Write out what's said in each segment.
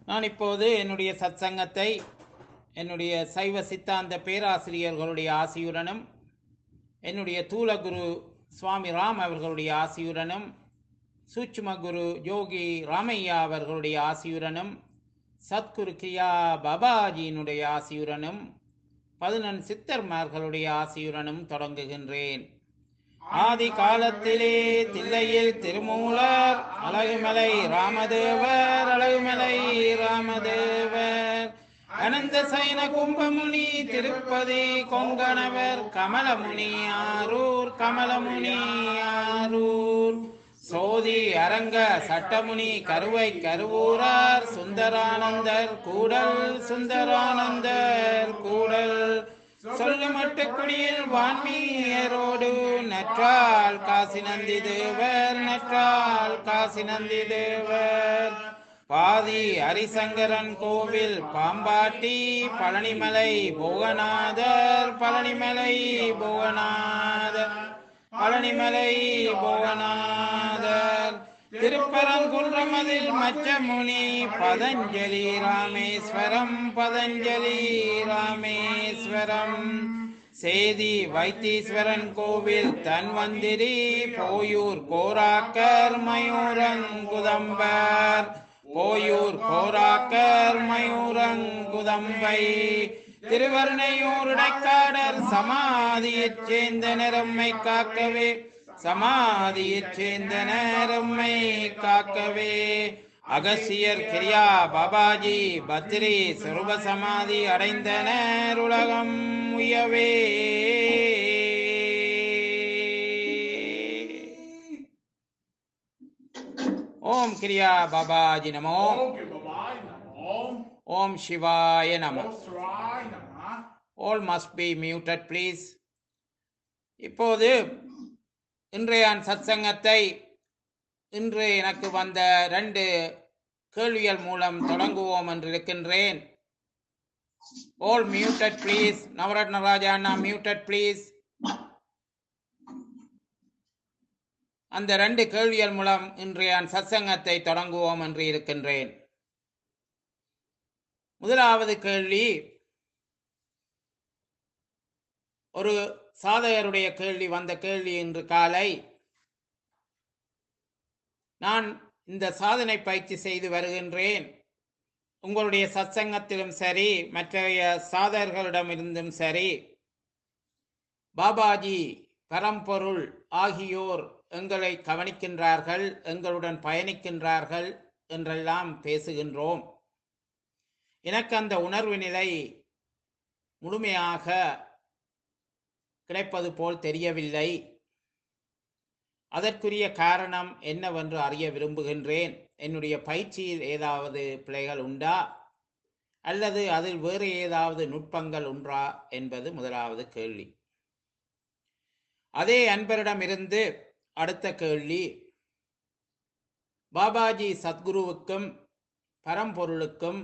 நான் இப்போது என்னுடைய சத்சங்கத்தை என்னுடைய சைவ சித்தாந்த பேராசிரியர்களுடைய ஆசியுடனும் என்னுடைய தூலகுரு சுவாமி ராம் அவர்களுடைய ஆசியுடனும் சூட்சும குரு யோகி ராமையா அவர்களுடைய ஆசியுடனும் சத்குரு கிரியா பாபாஜியினுடைய ஆசியுடனும் பதினெண் சித்தர்மார்களுடைய ஆசியுடனும் தொடங்குகின்றேன் ஆதி காலத்திலே தில்லையில் திருமூலர் அழகுமலை ராமதேவர் அழகுமலை ராமதேவர் அனந்த சைன கும்பமுனி திருப்பதி கொங்கணவர் கமலமுனி ஆரூர் கமலமுனி ஆரூர் சோதி அரங்க சட்டமுனி கருவை கருவூரார் சுந்தரானந்தர் கூடல் சுந்தரானந்தர் கூடல் சொல்லுமட்டு குடியில் வான்மீயரோடு நற்றால் காசி நந்தி தேவர் நற்றால் காசி நந்தி தேவர் பாதி ஹரிசங்கரன் கோவில் பாம்பாட்டி பழனிமலை போகநாதர் பழனிமலை போகநாதர் பழனிமலை போகநாதர் திருப்பரங்குன்றமதில் மச்சமுனி பதஞ்சலி ராமேஸ்வரம் பதஞ்சலி ராமேஸ்வரம் சேதி வைத்தீஸ்வரன் கோவில் தன்வந்திரி போயூர் கோராக்கர் மயூரங்குதம்பர் போயூர் கோராக்கர் மயூரங்குதம்பை திருவருணையூர் இடைக்காடர் சமாதியைச் சேர்ந்த நிறம்மை காக்கவே சமாதியைச் சேர்ந்த நேரம்மை காக்கவே அகசியர் கிரியா பாபாஜி பத்ரி சுரூப சமாதி அடைந்தனர் உலகம் உயவே ஓம் கிரியா பாபாஜி நமோ ஓம் கிருபாய் நமோம் ஓம் சிவாய நம ஓம் சிவாய் நம all must be muted please இப்போது இன்றைய சத்சங்கத்தை இன்று எனக்கு வந்த ரெண்டு கேள்விகள் மூலம் தொடங்குவோம் என்று இருக்கின்றேன் all muted please Navratna Raja Anna muted please அந்த ரெண்டு கேள்விகள் மூலம் இன்றைய சத்சங்கத்தை தொடங்குவோம் என்று இருக்கின்றேன் முதலாவது கேள்வி ஒரு சாதகருடைய கேள்வி வந்த கேள்வி இன்று காலை நான் இந்த சாதனை பயிற்சி செய்து வருகின்றேன் உங்களுடைய சத்சங்கத்திலும் சரி மற்றைய சாதகர்களிடமிருந்தும் சரி பாபாஜி பரம்பொருள் ஆகியோர் எங்களை கவனிக்கின்றார்கள் எங்களுடன் பயணிக்கின்றார்கள் என்றெல்லாம் பேசுகின்றோம் எனக்கு அந்த உணர்வு நிலை முழுமையாக கிடைப்பது போல் தெரியவில்லை அதற்குரிய காரணம் என்னவென்று அறிய விரும்புகின்றேன் என்னுடைய பயிற்சியில் ஏதாவது பிழைகள் உண்டா அல்லது அதில் வேறு ஏதாவது நுட்பங்கள் உண்டா என்பது முதலாவது கேள்வி அதே அன்பரிடமிருந்து அடுத்த கேள்வி பாபாஜி சத்குருவுக்கும் பரம்பொருளுக்கும்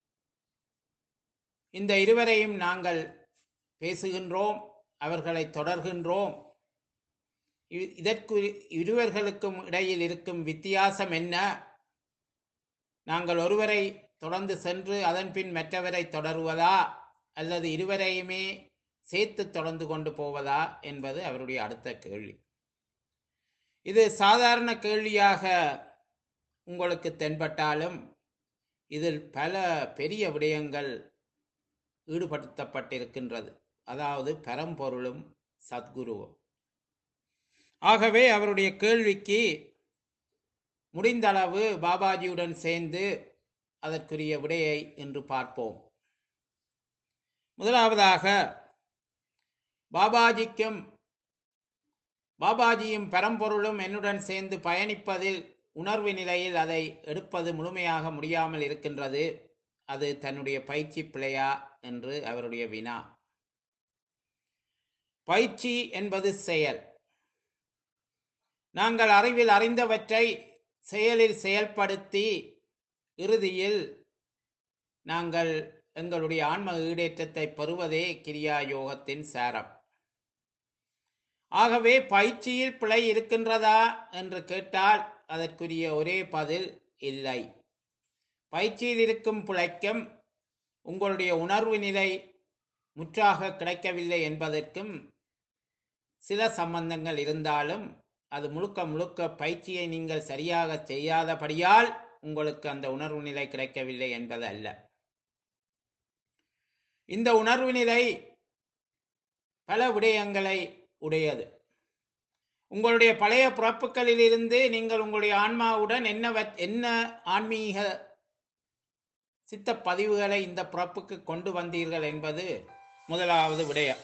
இந்த இருவரையும் நாங்கள் பேசுகின்றோம் அவர்களை தொடர்கின்றோம் இ- இதற்கு இருவர்களுக்கும் இடையில் இருக்கும் வித்தியாசம் என்ன நாங்கள் ஒருவரை தொடர்ந்து சென்று அதன் பின் மற்றவரை தொடருவதா அல்லது இருவரையுமே சேர்த்து தொடர்ந்து கொண்டு போவதா என்பது அவருடைய அடுத்த கேள்வி இது சாதாரண கேள்வியாக உங்களுக்கு தென்பட்டாலும் இதில் பல பெரிய விடயங்கள் ஈடுபடுத்தப்பட்டிருக்கின்றது அதாவது பரம்பொருளும் சத்குருவும் ஆகவே அவருடைய கேள்விக்கு முடிந்தளவு பாபாஜியுடன் சேர்ந்து அதற்குரிய விடையை இன்று பார்ப்போம் முதலாவதாக பாபாஜிக்கும் பாபாஜியும் பரம்பொருளும் என்னுடன் சேர்ந்து பயணிப்பதில் உணர்வு நிலையில் அதை எடுப்பது முழுமையாக முடியாமல் இருக்கின்றது அது தன்னுடைய பயிற்சி பிழையா என்று அவருடைய வினா பயிற்சி என்பது செயல் நாங்கள் அறிவில் அறிந்தவற்றை செயலில் செயல்படுத்தி இறுதியில் நாங்கள் எங்களுடைய ஆன்ம ஈடேற்றத்தை பெறுவதே கிரியா யோகத்தின் சாரம் ஆகவே பயிற்சியில் பிழை இருக்கின்றதா என்று கேட்டால் அதற்குரிய ஒரே பதில் இல்லை பயிற்சியில் இருக்கும் பிழைக்கும் உங்களுடைய உணர்வு நிலை முற்றாக கிடைக்கவில்லை என்பதற்கும் சில சம்பந்தங்கள் இருந்தாலும் அது முழுக்க முழுக்க பயிற்சியை நீங்கள் சரியாக செய்யாதபடியால் உங்களுக்கு அந்த உணர்வு நிலை கிடைக்கவில்லை என்பது அல்ல இந்த உணர்வு நிலை பல விடயங்களை உடையது உங்களுடைய பழைய பிறப்புகளிலிருந்து நீங்கள் உங்களுடைய ஆன்மாவுடன் என்ன வ- என்ன ஆன்மீக சித்த பதிவுகளை இந்த பிறப்புக்கு கொண்டு வந்தீர்கள் என்பது முதலாவது விடயம்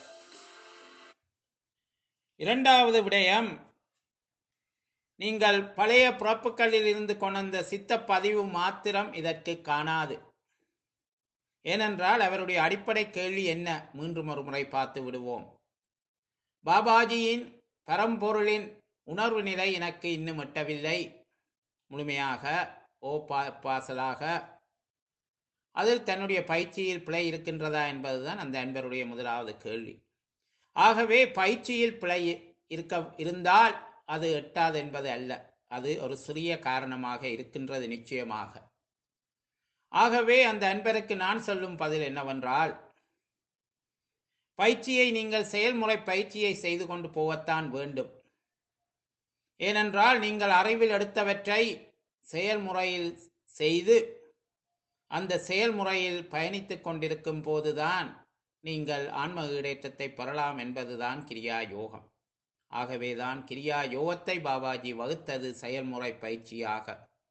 இரண்டாவது விடயம் நீங்கள் பழைய பிறப்புகளில் இருந்து கொண்ட சித்த பதிவு மாத்திரம் இதற்கு காணாது ஏனென்றால் அவருடைய அடிப்படை கேள்வி என்ன மீண்டும் ஒரு முறை பார்த்து விடுவோம் பாபாஜியின் பரம்பொருளின் உணர்வு நிலை எனக்கு இன்னும் எட்டவில்லை முழுமையாக ஓ பா பாசலாக அதில் தன்னுடைய பயிற்சியில் பிழை இருக்கின்றதா என்பதுதான் அந்த அன்பருடைய முதலாவது கேள்வி ஆகவே பயிற்சியில் பிழை இருக்க இருந்தால் அது எட்டாது என்பது அல்ல அது ஒரு சிறிய காரணமாக இருக்கின்றது நிச்சயமாக ஆகவே அந்த அன்பருக்கு நான் சொல்லும் பதில் என்னவென்றால் பயிற்சியை நீங்கள் செயல்முறை பயிற்சியை செய்து கொண்டு போகத்தான் வேண்டும் ஏனென்றால் நீங்கள் அறிவில் எடுத்தவற்றை செயல்முறையில் செய்து அந்த செயல்முறையில் பயணித்துக் கொண்டிருக்கும் போதுதான் நீங்கள் ஆன்ம ஈடேற்றத்தை பெறலாம் என்பதுதான் கிரியா யோகம் ஆகவேதான் கிரியா யோகத்தை பாபாஜி வகுத்தது செயல்முறை பயிற்சியாக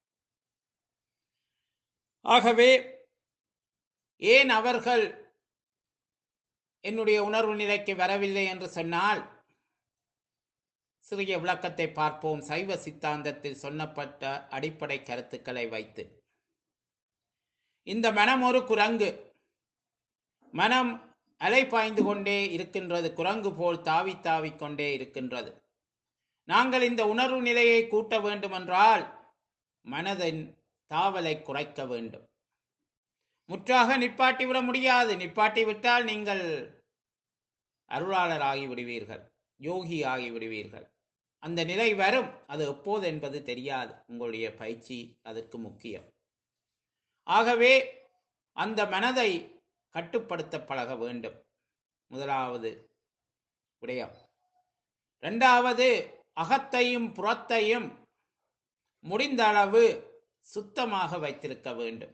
ஆகவே ஏன் அவர்கள் என்னுடைய உணர்வு நிலைக்கு வரவில்லை என்று சொன்னால் சிறிய விளக்கத்தை பார்ப்போம் சைவ சித்தாந்தத்தில் சொன்னப்பட்ட அடிப்படை கருத்துக்களை வைத்து இந்த மனம் ஒரு குரங்கு மனம் அலை பாய்ந்து கொண்டே இருக்கின்றது குரங்கு போல் தாவி தாவிக் கொண்டே இருக்கின்றது நாங்கள் இந்த உணர்வு நிலையை கூட்ட வேண்டுமென்றால் மனதின் தாவலை குறைக்க வேண்டும் முற்றாக நிப்பாட்டி விட முடியாது நிப்பாட்டி விட்டால் நீங்கள் அருளாளர் ஆகி விடுவீர்கள் யோகி ஆகி விடுவீர்கள் அந்த நிலை வரும் அது எப்போது என்பது தெரியாது உங்களுடைய பயிற்சி அதற்கு முக்கியம் ஆகவே அந்த மனதை கட்டுப்படுத்த பழக வேண்டும் முதலாவது விடயம் இரண்டாவது அகத்தையும் புறத்தையும் முடிந்த அளவு சுத்தமாக வைத்திருக்க வேண்டும்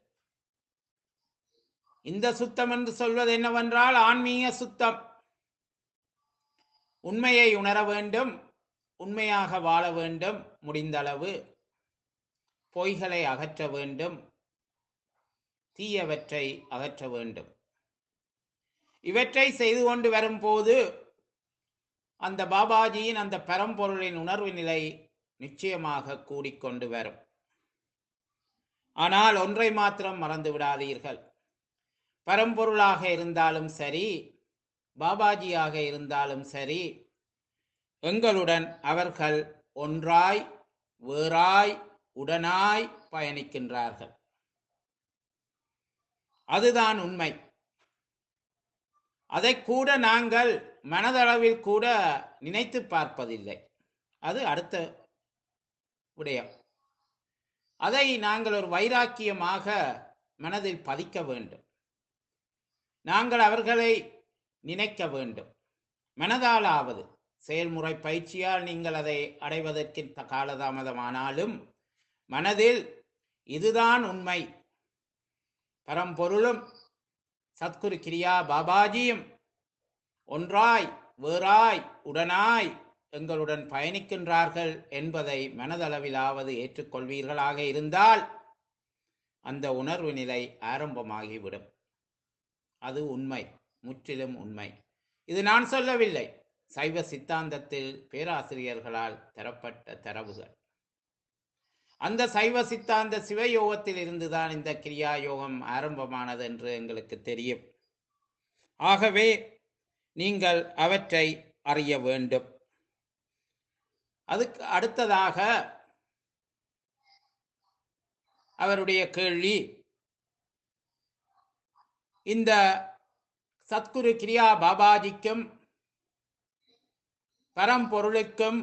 இந்த சுத்தம் என்று சொல்வது என்னவென்றால் ஆன்மீக சுத்தம் உண்மையை உணர வேண்டும் உண்மையாக வாழ வேண்டும் முடிந்தளவு பொய்களை அகற்ற வேண்டும் தீயவற்றை அகற்ற வேண்டும் இவற்றை செய்து கொண்டு வரும்போது அந்த பாபாஜியின் அந்த பரம்பொருளின் உணர்வு நிலை நிச்சயமாக கூடிக்கொண்டு வரும் ஆனால் ஒன்றை மாத்திரம் மறந்து விடாதீர்கள் பரம்பொருளாக இருந்தாலும் சரி பாபாஜியாக இருந்தாலும் சரி எங்களுடன் அவர்கள் ஒன்றாய் வேறாய் உடனாய் பயணிக்கின்றார்கள் அதுதான் உண்மை அதை கூட நாங்கள் மனதளவில் கூட நினைத்து பார்ப்பதில்லை அது அடுத்த விடயம் அதை நாங்கள் ஒரு வைராக்கியமாக மனதில் பதிக்க வேண்டும் நாங்கள் அவர்களை நினைக்க வேண்டும் மனதாலாவது செயல்முறை பயிற்சியால் நீங்கள் அதை அடைவதற்கு த- காலதாமதமானாலும் மனதில் இதுதான் உண்மை பரம்பொருளும் சத்குரு கிரியா பாபாஜியும் ஒன்றாய் வேறாய் உடனாய் எங்களுடன் பயணிக்கின்றார்கள் என்பதை மனதளவிலாவது ஏற்றுக்கொள்வீர்களாக இருந்தால் அந்த உணர்வு நிலை ஆரம்பமாகிவிடும் அது உண்மை முற்றிலும் உண்மை இது நான் சொல்லவில்லை சைவ சித்தாந்தத்தில் பேராசிரியர்களால் தரப்பட்ட தரவுகள் அந்த சைவ சித்தாந்த சிவயோகத்தில் இருந்துதான் இந்த கிரியா யோகம் ஆரம்பமானது என்று எங்களுக்கு தெரியும் ஆகவே நீங்கள் அவற்றை அறிய வேண்டும் அதுக்கு அடுத்ததாக அவருடைய கேள்வி இந்த சத்குரு கிரியா பாபாஜிக்கும் பரம்பொருளுக்கும்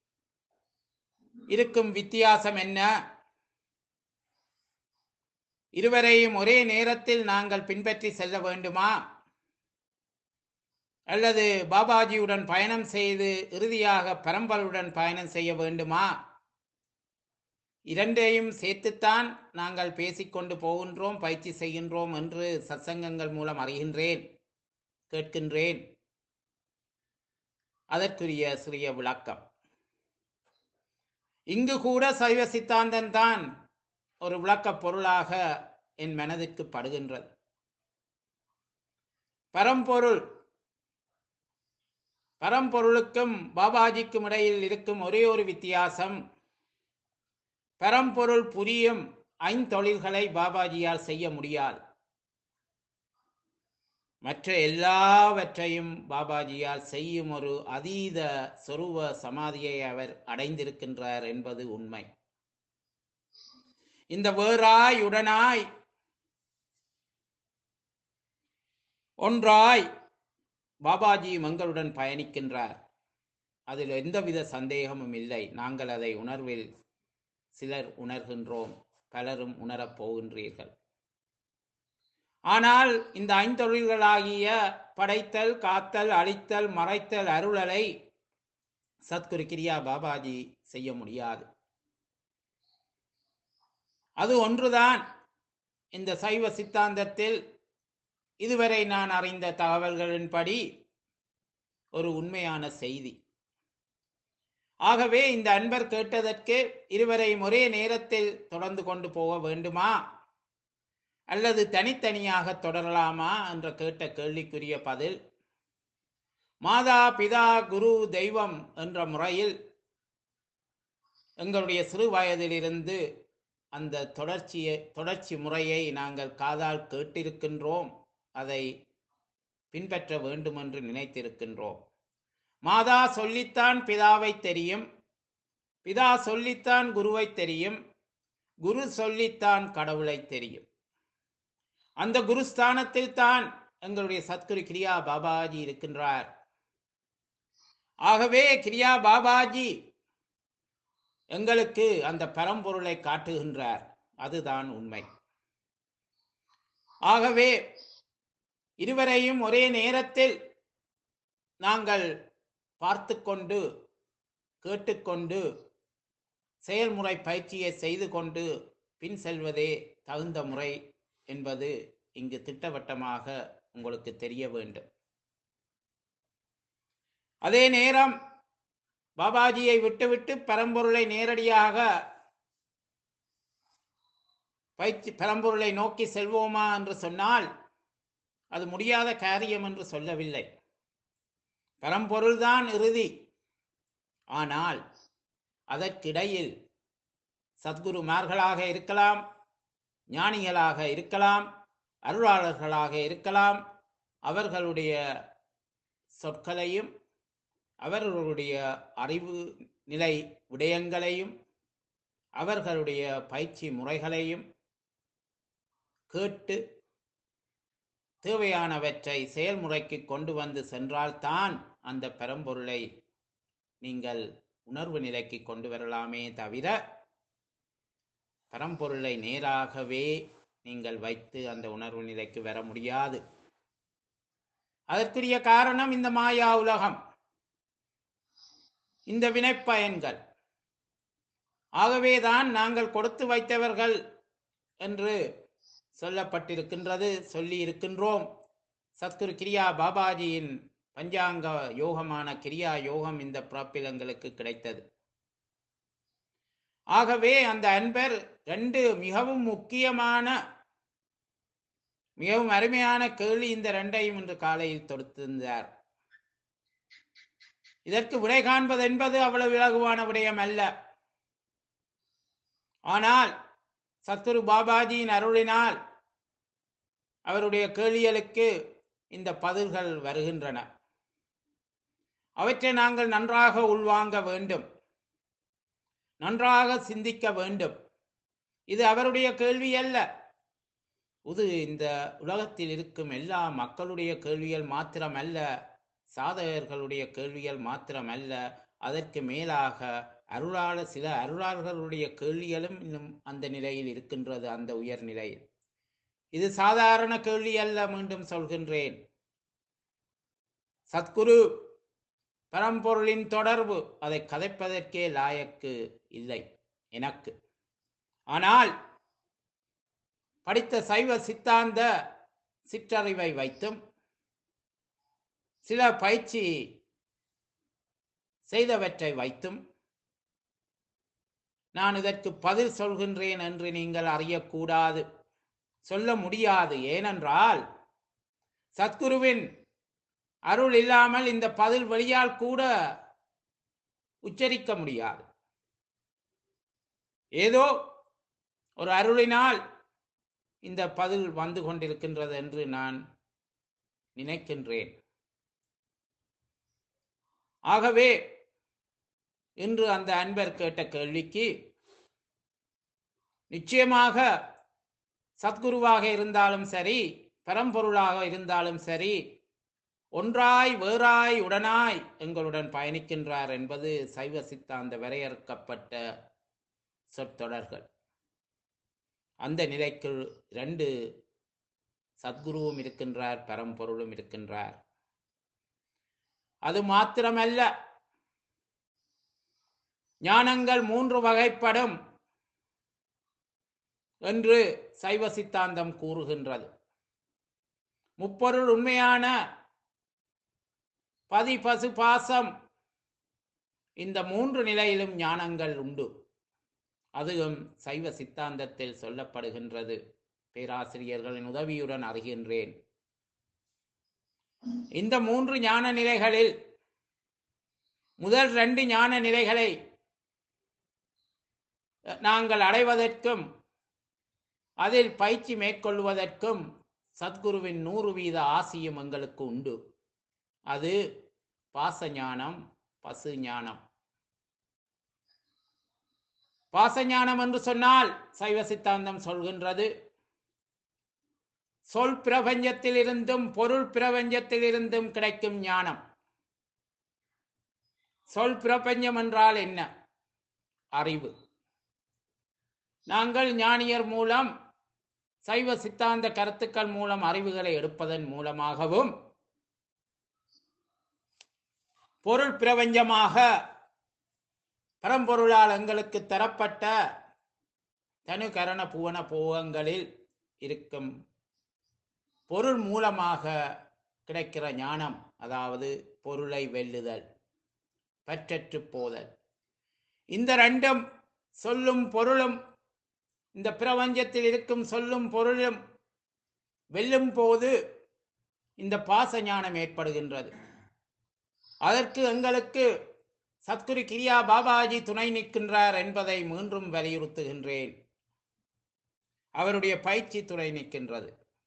இருக்கும் வித்தியாசம் என்ன இருவரையும் ஒரே நேரத்தில் நாங்கள் பின்பற்றி செல்ல வேண்டுமா அல்லது பாபாஜியுடன் பயணம் செய்து இறுதியாக பரம்பலுடன் பயணம் செய்ய வேண்டுமா இரண்டையும் சேர்த்துத்தான் நாங்கள் பேசிக்கொண்டு போகின்றோம் பயிற்சி செய்கின்றோம் என்று சத்சங்கங்கள் மூலம் அறிகின்றேன் கேட்கின்றேன் அதற்குரிய சிறிய விளக்கம் இங்கு கூட சைவ சித்தாந்தம் தான் ஒரு விளக்கப் பொருளாக என் மனதிற்கு படுகின்றது பரம்பொருள் பரம்பொருளுக்கும் பாபாஜிக்கும் இடையில் இருக்கும் ஒரே ஒரு வித்தியாசம் பரம்பொருள் புரியும் ஐந்தொழில்களை பாபாஜியால் செய்ய முடியாது மற்ற எல்லாவற்றையும் பாபாஜியால் செய்யும் ஒரு அதீத சொருவ சமாதியை அவர் அடைந்திருக்கின்றார் என்பது உண்மை இந்த வேறாய் உடனாய் ஒன்றாய் பாபாஜி எங்களுடன் பயணிக்கின்றார் அதில் எந்தவித சந்தேகமும் இல்லை நாங்கள் அதை உணர்வில் சிலர் உணர்கின்றோம் பலரும் உணரப் போகின்றீர்கள் ஆனால் இந்த ஐந்தொழில்களாகிய படைத்தல் காத்தல் அழித்தல் மறைத்தல் அருளலை சத்குரு கிரியா பாபாஜி செய்ய முடியாது அது ஒன்றுதான் இந்த சைவ சித்தாந்தத்தில் இதுவரை நான் அறிந்த தகவல்களின்படி ஒரு உண்மையான செய்தி ஆகவே இந்த அன்பர் கேட்டதற்கு இருவரையும் ஒரே நேரத்தில் தொடர்ந்து கொண்டு போக வேண்டுமா அல்லது தனித்தனியாக தொடரலாமா என்ற கேட்ட கேள்விக்குரிய பதில் மாதா பிதா குரு தெய்வம் என்ற முறையில் எங்களுடைய சிறு வயதிலிருந்து அந்த தொடர்ச்சியை தொடர்ச்சி முறையை நாங்கள் காதால் கேட்டிருக்கின்றோம் அதை பின்பற்ற வேண்டும் என்று நினைத்திருக்கின்றோம் மாதா சொல்லித்தான் பிதாவை தெரியும் பிதா சொல்லித்தான் குருவை தெரியும் குரு சொல்லித்தான் கடவுளை தெரியும் அந்த குருஸ்தானத்தில் தான் எங்களுடைய சத்குரு கிரியா பாபாஜி இருக்கின்றார் ஆகவே கிரியா பாபாஜி எங்களுக்கு அந்த பரம்பொருளை காட்டுகின்றார் அதுதான் உண்மை ஆகவே இருவரையும் ஒரே நேரத்தில் நாங்கள் பார்த்து கொண்டு கேட்டுக்கொண்டு செயல்முறை பயிற்சியை செய்து கொண்டு பின் செல்வதே தகுந்த முறை என்பது இங்கு திட்டவட்டமாக உங்களுக்கு தெரிய வேண்டும் அதே நேரம் பாபாஜியை விட்டுவிட்டு பரம்பொருளை நேரடியாக பயிற்சி பரம்பொருளை நோக்கி செல்வோமா என்று சொன்னால் அது முடியாத காரியம் என்று சொல்லவில்லை பரம்பொருள்தான் இறுதி ஆனால் அதற்கிடையில் சத்குருமார்களாக இருக்கலாம் ஞானிகளாக இருக்கலாம் அருளாளர்களாக இருக்கலாம் அவர்களுடைய சொற்களையும் அவர்களுடைய அறிவு நிலை விடயங்களையும் அவர்களுடைய பயிற்சி முறைகளையும் கேட்டு தேவையானவற்றை செயல்முறைக்கு கொண்டு வந்து சென்றால்தான் அந்த பரம்பொருளை நீங்கள் உணர்வு நிலைக்கு கொண்டு வரலாமே தவிர பரம்பொருளை நேராகவே நீங்கள் வைத்து அந்த உணர்வு நிலைக்கு வர முடியாது அதற்குரிய காரணம் இந்த மாயா உலகம் இந்த வினைப்பயன்கள் ஆகவேதான் நாங்கள் கொடுத்து வைத்தவர்கள் என்று சொல்லப்பட்டிருக்கின்றது சொல்லி இருக்கின்றோம் சத்குரு கிரியா பாபாஜியின் பஞ்சாங்க யோகமான கிரியா யோகம் இந்த பிறப்பில் எங்களுக்கு கிடைத்தது ஆகவே அந்த அன்பர் ரெண்டு மிகவும் முக்கியமான மிகவும் அருமையான கேள்வி இந்த ரெண்டையும் இன்று காலையில் தொடுத்திருந்தார் இதற்கு விடை காண்பது என்பது அவ்வளவு இலகுவான விடயம் அல்ல ஆனால் சத்குரு பாபாஜியின் அருளினால் அவருடைய கேள்விகளுக்கு இந்த பதில்கள் வருகின்றன அவற்றை நாங்கள் நன்றாக உள்வாங்க வேண்டும் நன்றாக சிந்திக்க வேண்டும் இது அவருடைய கேள்வி அல்ல இது இந்த உலகத்தில் இருக்கும் எல்லா மக்களுடைய கேள்விகள் மாத்திரமல்ல சாதகர்களுடைய கேள்விகள் மாத்திரமல்ல அதற்கு மேலாக அருளாளர் சில அருளாளர்களுடைய கேள்விகளும் இன்னும் அந்த நிலையில் இருக்கின்றது அந்த உயர் நிலையில் இது சாதாரண கேள்வி அல்ல மீண்டும் சொல்கின்றேன் சத்குரு பரம்பொருளின் தொடர்பு அதை கதைப்பதற்கே லாயக்கு இல்லை எனக்கு ஆனால் படித்த சைவ சித்தாந்த சிற்றறிவை வைத்தும் சில பயிற்சி செய்தவற்றை வைத்தும் நான் இதற்கு பதில் சொல்கின்றேன் என்று நீங்கள் அறியக்கூடாது சொல்ல முடியாது ஏனென்றால் சத்குருவின் அருள் இல்லாமல் இந்த பதில் வழியால் கூட உச்சரிக்க முடியாது ஏதோ ஒரு அருளினால் இந்த பதில் வந்து கொண்டிருக்கின்றது என்று நான் நினைக்கின்றேன் ஆகவே இன்று அந்த அன்பர் கேட்ட கேள்விக்கு நிச்சயமாக சத்குருவாக இருந்தாலும் சரி பரம்பொருளாக இருந்தாலும் சரி ஒன்றாய் வேறாய் உடனாய் எங்களுடன் பயணிக்கின்றார் என்பது சைவ சித்தாந்த வரையறுக்கப்பட்ட சொற்றொடர்கள் அந்த நிலைக்கு ரெண்டு சத்குருவும் இருக்கின்றார் பரம்பொருளும் இருக்கின்றார் அது மாத்திரமல்ல ஞானங்கள் மூன்று வகைப்படும் என்று சைவ சித்தாந்தம் கூறுகின்றது முப்பொருள் உண்மையான பதி பசு பாசம் இந்த மூன்று நிலையிலும் ஞானங்கள் உண்டு அதுவும் சைவ சித்தாந்தத்தில் சொல்லப்படுகின்றது பேராசிரியர்களின் உதவியுடன் அறிகின்றேன் இந்த மூன்று ஞான நிலைகளில் முதல் ரெண்டு ஞான நிலைகளை நாங்கள் அடைவதற்கும் அதில் பயிற்சி மேற்கொள்வதற்கும் சத்குருவின் நூறு வீத ஆசியும் எங்களுக்கு உண்டு அது பாசஞானம் பசு ஞானம் பாசஞானம் என்று சொன்னால் சைவ சித்தாந்தம் சொல்கின்றது சொல் பிரபஞ்சத்திலிருந்தும் பொருள் பிரபஞ்சத்திலிருந்தும் கிடைக்கும் ஞானம் சொல் பிரபஞ்சம் என்றால் என்ன அறிவு நாங்கள் ஞானியர் மூலம் சைவ சித்தாந்த கருத்துக்கள் மூலம் அறிவுகளை எடுப்பதன் மூலமாகவும் பொருள் பிரபஞ்சமாக பரம்பொருளால் எங்களுக்கு தரப்பட்ட தனு கரண புவன போகங்களில் இருக்கும் பொருள் மூலமாக கிடைக்கிற ஞானம் அதாவது பொருளை வெல்லுதல் பற்றற்று போதல் இந்த ரெண்டும் சொல்லும் பொருளும் இந்த பிரபஞ்சத்தில் இருக்கும் சொல்லும் பொருளும் வெல்லும் போது இந்த பாச ஞானம் ஏற்படுகின்றது அதற்கு எங்களுக்கு சத்குரு கிரியா பாபாஜி துணை நிற்கின்றார் என்பதை மீண்டும் வலியுறுத்துகின்றேன் அவருடைய பயிற்சி துணை நிற்கின்றது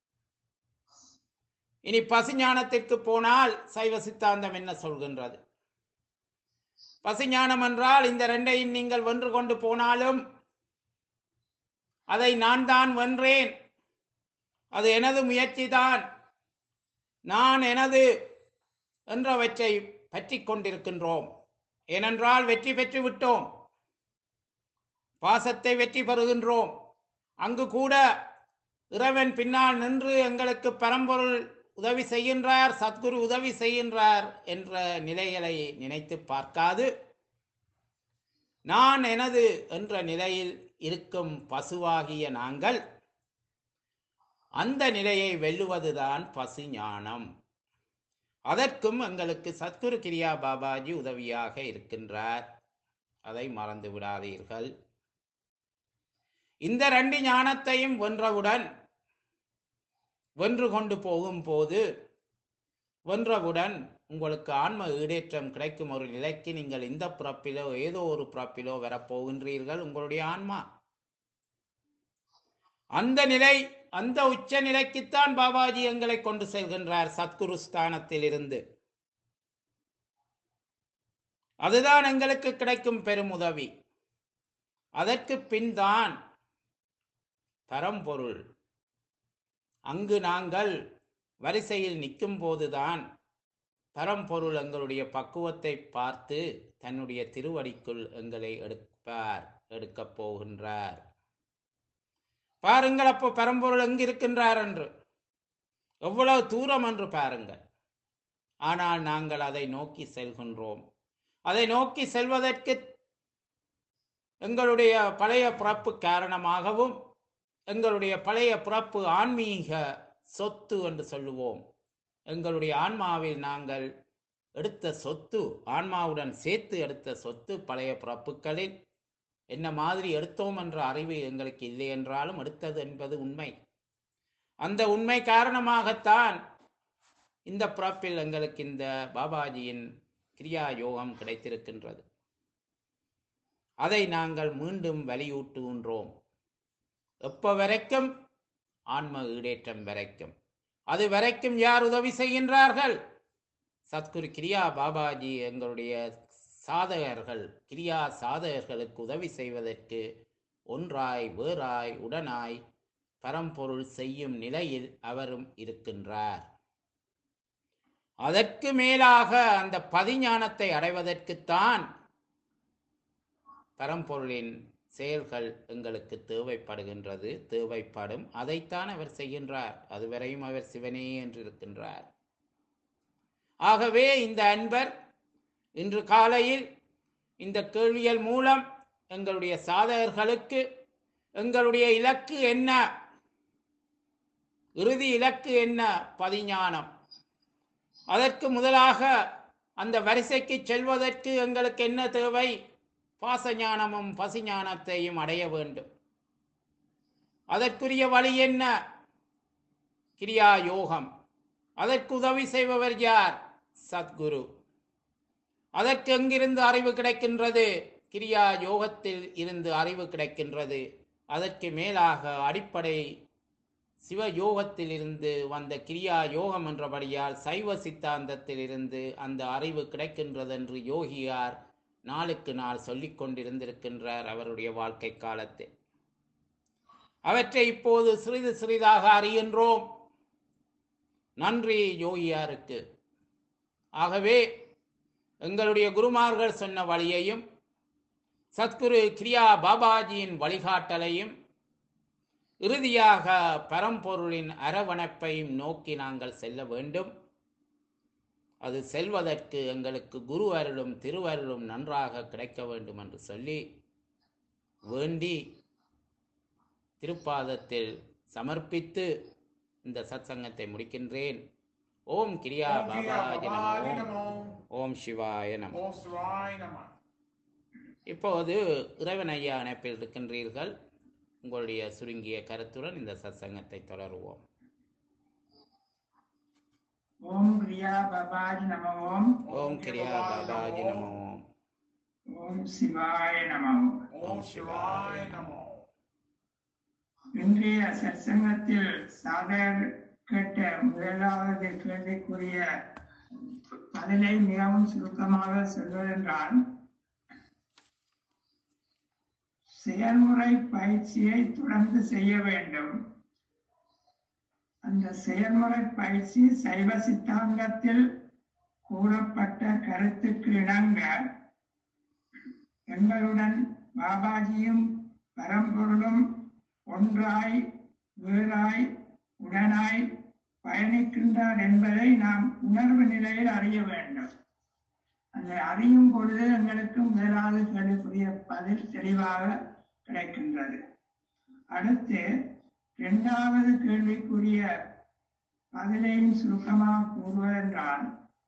இனி பசுஞானத்திற்கு போனால் சைவ சித்தாந்தம் என்ன சொல்கின்றது பசுஞானம் என்றால் இந்த ரெண்டையும் நீங்கள் வென்று கொண்டு போனாலும் அதை நான் தான் வென்றேன் அது எனது முயற்சிதான் நான் எனது என்றவற்றை பற்றி கொண்டிருக்கின்றோம் ஏனென்றால் வெற்றி பெற்று விட்டோம் பாசத்தை வெற்றி பெறுகின்றோம் அங்கு கூட இறைவன் பின்னால் நின்று எங்களுக்கு பரம்பொருள் உதவி செய்கின்றார் சத்குரு உதவி செய்கின்றார் என்ற நிலைகளை நினைத்து பார்க்காது நான் எனது என்ற நிலையில் இருக்கும் பசுவாகிய நாங்கள் அந்த நிலையை வெல்லுவதுதான் பசு ஞானம் அதற்கும் எங்களுக்கு சத்குரு கிரியா பாபாஜி உதவியாக இருக்கின்றார் அதை மறந்து விடாதீர்கள் இந்த ரெண்டு ஞானத்தையும் வென்றவுடன் வென்று கொண்டு போகும்போது வென்றவுடன் உங்களுக்கு ஆன்ம ஈடேற்றம் கிடைக்கும் ஒரு நிலைக்கு நீங்கள் இந்த பிறப்பிலோ ஏதோ ஒரு பிறப்பிலோ வரப்போகின்றீர்கள் உங்களுடைய ஆன்மா அந்த நிலை அந்த உச்ச நிலைக்குத்தான் பாபாஜி எங்களை கொண்டு செல்கின்றார் சத்குரு ஸ்தானத்தில் இருந்து அதுதான் எங்களுக்கு கிடைக்கும் பெரும் உதவி அதற்கு பின் தான் பரம்பொருள் அங்கு நாங்கள் வரிசையில் நிற்கும் போதுதான் பரம்பொருள் எங்களுடைய பக்குவத்தை பார்த்து தன்னுடைய திருவடிக்குள் எங்களை எடுப்பார் எடுக்கப் போகின்றார் பாருங்கள் அப்போ பரம்பொருள் எங்கு இருக்கின்றார் என்று எவ்வளவு தூரம் என்று பாருங்கள் ஆனால் நாங்கள் அதை நோக்கி செல்கின்றோம் அதை நோக்கி செல்வதற்கு எங்களுடைய பழைய பிறப்பு காரணமாகவும் எங்களுடைய பழைய பிறப்பு ஆன்மீக சொத்து என்று சொல்லுவோம் எங்களுடைய ஆன்மாவில் நாங்கள் எடுத்த சொத்து ஆன்மாவுடன் சேர்த்து எடுத்த சொத்து பழைய பிறப்புகளில் என்ன மாதிரி எடுத்தோம் என்ற அறிவு எங்களுக்கு இல்லை என்றாலும் எடுத்தது என்பது உண்மை அந்த உண்மை காரணமாகத்தான் இந்த பிறப்பில் எங்களுக்கு இந்த பாபாஜியின் கிரியா யோகம் கிடைத்திருக்கின்றது அதை நாங்கள் மீண்டும் வலியூட்டுகின்றோம் எப்ப வரைக்கும் ஆன்ம ஈடேற்றம் வரைக்கும் அது வரைக்கும் யார் உதவி செய்கின்றார்கள் சத்குரு கிரியா பாபாஜி எங்களுடைய சாதகர்கள் கிரியா சாதகர்களுக்கு உதவி செய்வதற்கு ஒன்றாய் வேறாய் உடனாய் பரம்பொருள் செய்யும் நிலையில் அவரும் இருக்கின்றார் அதற்கு மேலாக அந்த பதிஞானத்தை அடைவதற்குத்தான் பரம்பொருளின் செயல்கள் எங்களுக்கு தேவைப்படுகின்றது தேவைப்படும் அதைத்தான் அவர் செய்கின்றார் அதுவரையும் அவர் சிவனே என்று இருக்கின்றார் ஆகவே இந்த அன்பர் இன்று காலையில் இந்த கேள்வியல் மூலம் எங்களுடைய சாதகர்களுக்கு எங்களுடைய இலக்கு என்ன இறுதி இலக்கு என்ன பதிஞானம் அதற்கு முதலாக அந்த வரிசைக்கு செல்வதற்கு எங்களுக்கு என்ன தேவை பாசஞானமும் பசிஞானத்தையும் அடைய வேண்டும் அதற்குரிய வழி என்ன கிரியா யோகம் அதற்கு உதவி செய்பவர் யார் சத்குரு அதற்கு எங்கிருந்து அறிவு கிடைக்கின்றது கிரியா யோகத்தில் இருந்து அறிவு கிடைக்கின்றது அதற்கு மேலாக அடிப்படை சிவ யோகத்தில் இருந்து வந்த கிரியா யோகம் என்றபடியால் சைவ சித்தாந்தத்தில் இருந்து அந்த அறிவு கிடைக்கின்றது என்று யோகியார் நாளுக்கு நாள் சொல்லிக் கொண்டிருந்திருக்கின்றார் அவருடைய வாழ்க்கை காலத்தில் அவற்றை இப்போது சிறிது சிறிதாக அறிகின்றோம் நன்றி யோகியாருக்கு ஆகவே எங்களுடைய குருமார்கள் சொன்ன வழியையும் சத்குரு கிரியா பாபாஜியின் வழிகாட்டலையும் இறுதியாக பரம்பொருளின் அரவணைப்பையும் நோக்கி நாங்கள் செல்ல வேண்டும் அது செல்வதற்கு எங்களுக்கு குரு அருளும் திருவருளும் நன்றாக கிடைக்க வேண்டும் என்று சொல்லி வேண்டி திருப்பாதத்தில் சமர்ப்பித்து இந்த சத்சங்கத்தை முடிக்கின்றேன் ஓம் கிரியா ஓம் கிரியா பாபாஜி பாபாஜி நமோ நமோ. ஓம் சிவாய நமோ ஓம் சிவாய நம இப்போது இறைவன் ஐயா இணைப்பில் இருக்கின்றீர்கள் உங்களுடைய சுருங்கிய கருத்துடன் இந்த சத்சங்கத்தை தொடருவோம் ஓம் கிரியா பாபாஜி நம ஓம் ஓம் கிரியா பாபாஜி நமோ ஓம் சிவாய நம ஓம் சிவாய நமோ இன்றைய சத்சங்கத்தில் சாதகர் கேட்ட முதலாவது கேள்விக்குரிய பதிலை மிகவும் சுருக்கமாக சொல்வதென்றால் செயல்முறை பயிற்சியை தொடர்ந்து செய்ய வேண்டும் அந்த செயல்முறை பயிற்சி சைவ சித்தாந்தத்தில் கூறப்பட்ட கருத்துக்கு இணங்க எங்களுடன் பாபாஜியும் பரம்பொருளும் ஒன்றாய் வேறாய் உடனாய் பயணிக்கின்றார் என்பதை நாம் உணர்வு நிலையில் அறிய வேண்டும் அந்த அறியும் பொழுது எங்களுக்கு முதலாவது கேள்விக்குரிய பதில் தெளிவாக கிடைக்கின்றது அடுத்து இரண்டாவது கேள்விக்குரிய பதிலையும் சுருக்கமாக கூறுவதென்றால்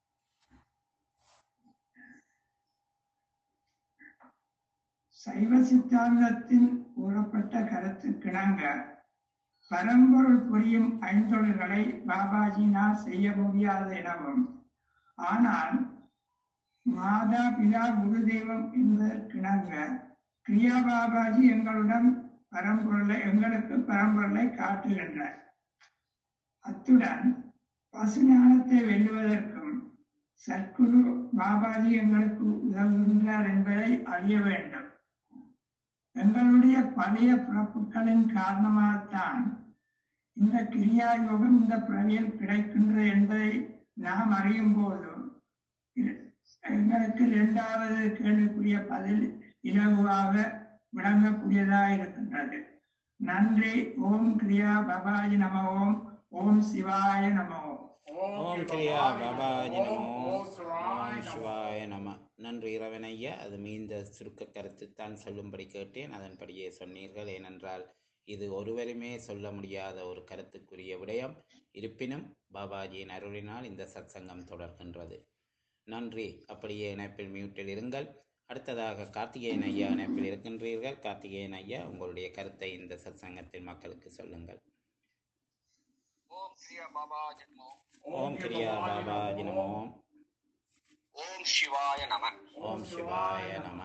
சைவ சித்தாந்தத்தின் கூறப்பட்ட கருத்துக்கிணங்க பரம்பொருள் புரியும் ஐந்தொழில்களை பாபாஜினால் செய்ய முடியாது எனவும் ஆனால் மாதா பிதா குரு தெய்வம் என்பதற்கிணங்க கிரியா பாபாஜி எங்களுடன் பரம்பொருளை எங்களுக்கு பரம்பொருளை காட்டுகின்றார் அத்துடன் பசுஞானத்தை வெல்லுவதற்கும் சத்குரு பாபாஜி எங்களுக்கு உதவுகின்றார் என்பதை அறிய வேண்டும் எங்களுடைய பழைய பிறப்புகளின் காரணமாகத்தான் இந்த கிரியா யோகம் இந்த பிறவியில் கிடைக்கின்றது என்பதை நாம் அறியும் போது இ- எங்களுக்கு இரண்டாவது கேள்விக்குரிய பதில் இலகுவாக விளங்கக்கூடியதாக இருக்கின்றது நன்றி ஓம் கிரியா பாபாஜி நம ஓம் ஓம் சிவாய நம ஓம் ஓம் கிரியா பாபாஜி நமோ ஓம் ஓம் சிவாய நமோ சிவாய நம நன்றி இறைவனையா அது மீந்த சுருக்க கருத்து தான் சொல்லும்படி கேட்டேன் அதன்படியே சொன்னீர்கள் ஏனென்றால் இது ஒருவருமே சொல்ல முடியாத ஒரு கருத்துக்குரிய விடயம் இருப்பினும் பாபாஜியின் அருளினால் இந்த சத்சங்கம் தொடர்கின்றது நன்றி அப்படியே இணைப்பில் மியூட்டில் இருங்கள் அடுத்ததாக கார்த்திகேயன் ஐயா இணைப்பில் இருக்கின்றீர்கள் கார்த்திகேயன் ஐயா உங்களுடைய கருத்தை இந்த சத்சங்கத்தில் மக்களுக்கு சொல்லுங்கள் ஓம் கிரியா பாபா ஜென்மோ ஓம் கிரியா பாபாஜி நமோ ஓம் சிவாய நம ஓம் சிவாய நம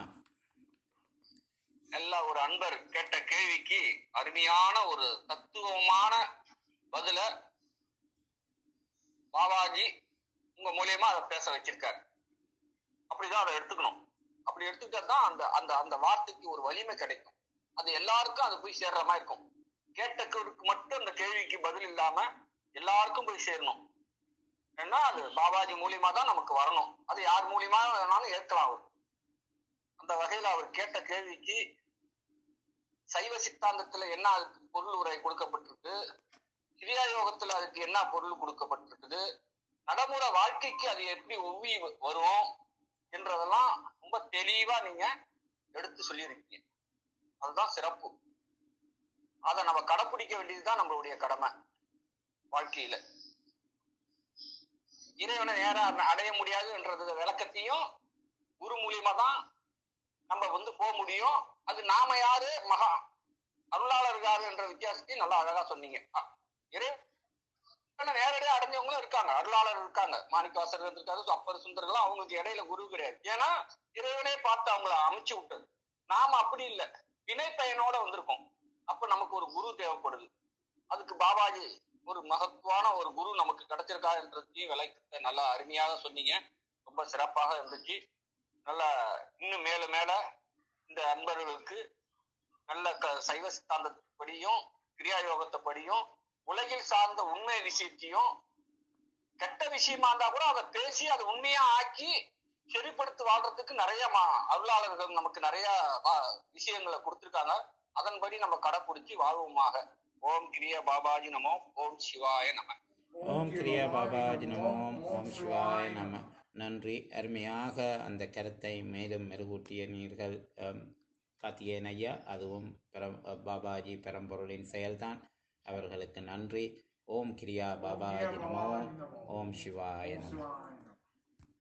நல்ல ஒரு அன்பர் கேட்ட கேள்விக்கு அருமையான ஒரு தத்துவமான பதில பாபாஜி உங்க மூலியமா அதை பேச வச்சிருக்காரு அப்படிதான் அதை எடுத்துக்கணும் அப்படி எடுத்துக்கிட்டா தான் அந்த அந்த அந்த வார்த்தைக்கு ஒரு வலிமை கிடைக்கும் அது எல்லாருக்கும் அது போய் சேர்ற மாதிரி இருக்கும் கேட்டவருக்கு மட்டும் அந்த கேள்விக்கு பதில் இல்லாம எல்லாருக்கும் போய் சேரணும் ஏன்னா அது பாபாஜி மூலியமா தான் நமக்கு வரணும் அது யார் மூலியமா வேணாலும் ஏற்கலாம் அவர் அந்த வகையில அவர் கேட்ட கேள்விக்கு சைவ சித்தாந்தத்துல என்ன அதுக்கு பொருள் உரை கொடுக்கப்பட்டிருக்கு கிரியா யோகத்துல அதுக்கு என்ன பொருள் கொடுக்கப்பட்டிருக்குது நடைமுறை வாழ்க்கைக்கு அது எப்படி ஒவ்வி வ- வரும் என்றதெல்லாம் ரொம்ப தெளிவா நீங்க எடுத்து சொல்லியிருக்கீங்க அதுதான் சிறப்பு அதை நம்ம கடைப்பிடிக்க வேண்டியதுதான் நம்மளுடைய கடமை வாழ்க்கையில இறைவனை நேரா அடைய முடியாதுன்றது விளக்கத்தையும் குரு மூலியமா தான் நம்ம வந்து போக முடியும் அது நாம யாரு மகா அருளாளர் யாரு என்ற வித்தியாசத்தையும் நல்லா அழகா சொன்னீங்க அ- இறைவனை நேரடியா அடைஞ்சவங்களும் இருக்காங்க அருளாளர் இருக்காங்க மாணிக்கவாசர் இருக்காரு அப்பர் சுந்தர்கள் அவங்களுக்கு இடையில குரு கிடையாது ஏன்னா இறைவனே பார்த்து அவங்கள அமைச்சு விட்டது நாம அப்படி இல்லை வினை பயனோட வந்திருக்கோம் அப்ப நமக்கு ஒரு குரு தேவைப்படுது அதுக்கு பாபாஜி ஒரு மகத்துவான ஒரு குரு நமக்கு கிடைச்சிருக்கா என்றதையும் விளக்கத்தை நல்லா அருமையாக சொன்னீங்க ரொம்ப சிறப்பாக இருந்துச்சு நல்ல இன்னும் மேல மேல இந்த அன்பர்களுக்கு நல்ல க- சைவ சித்தாந்தப்படியும் கிரியா யோகத்தைப்படியும் உலகில் சார்ந்த உண்மை விஷயத்தையும் கெட்ட விஷயமா இருந்தா கூட அதை பேசி அதை உண்மையா ஆக்கி சரிப்படுத்தி வாழ்றதுக்கு நிறைய மா- அருளாளர்கள் நமக்கு நிறைய வா- விஷயங்களை கொடுத்திருக்காங்க அதன்படி நம்ம கடைப்பிடிச்சு வாழ்வோமாக ஓம் கிரிய பாபாஜி நமோ ஓம் சிவாய நம ஓம் கிரியா பாபாஜி நமோ ஓம் சிவாய நம நன்றி அருமையாக அந்த கருத்தை மேலும் மெருகூட்டிய நீர்கள் அம், கார்த்திகேயன் ஐயா அதுவும் பெரம் பாபாஜி பெரம்பொருளின் செயல்தான் அவர்களுக்கு நன்றி ஓம் கிரியா பாபாஜி நமோ ஓம் சிவாய நம சிவாய